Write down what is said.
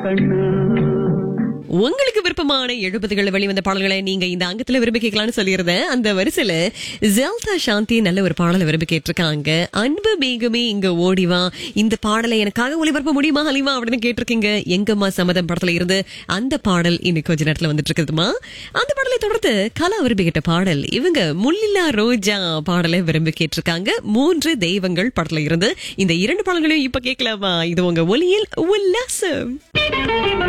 உங்களுக்கு விருப்பமான எழுபதுகள் வெளிவந்த பாடல்களை நீங்க இந்த அங்கத்துல விரும்பி கேட்கலாம்னு சொல்லியிருந்தேன் அந்த வரிசையில ஜெல்தா சாந்தி நல்ல ஒரு பாடலை விரும்பி கேட்டிருக்காங்க அன்பு மேகமே இங்க ஓடிவா இந்த பாடலை எனக்காக ஒளிபரப்ப முடியுமா ஹலிமா அப்படின்னு கேட்டிருக்கீங்க எங்கம்மா சம்மதம் படத்துல இருந்து அந்த பாடல் இன்னைக்கு கொஞ்ச நேரத்துல வந்துட்டு இருக்குதுமா அந்த பாடலை தொடர்ந்து கலா விரும்பி கேட்ட பாடல் இவங்க முல்லிலா ரோஜா பாடலை விரும்பி கேட்டிருக்காங்க மூன்று தெய்வங்கள் படத்துல இருந்து இந்த இரண்டு பாடல்களையும் இப்ப கேட்கலாமா இது உங்க ஒலியில் உல்லாசம்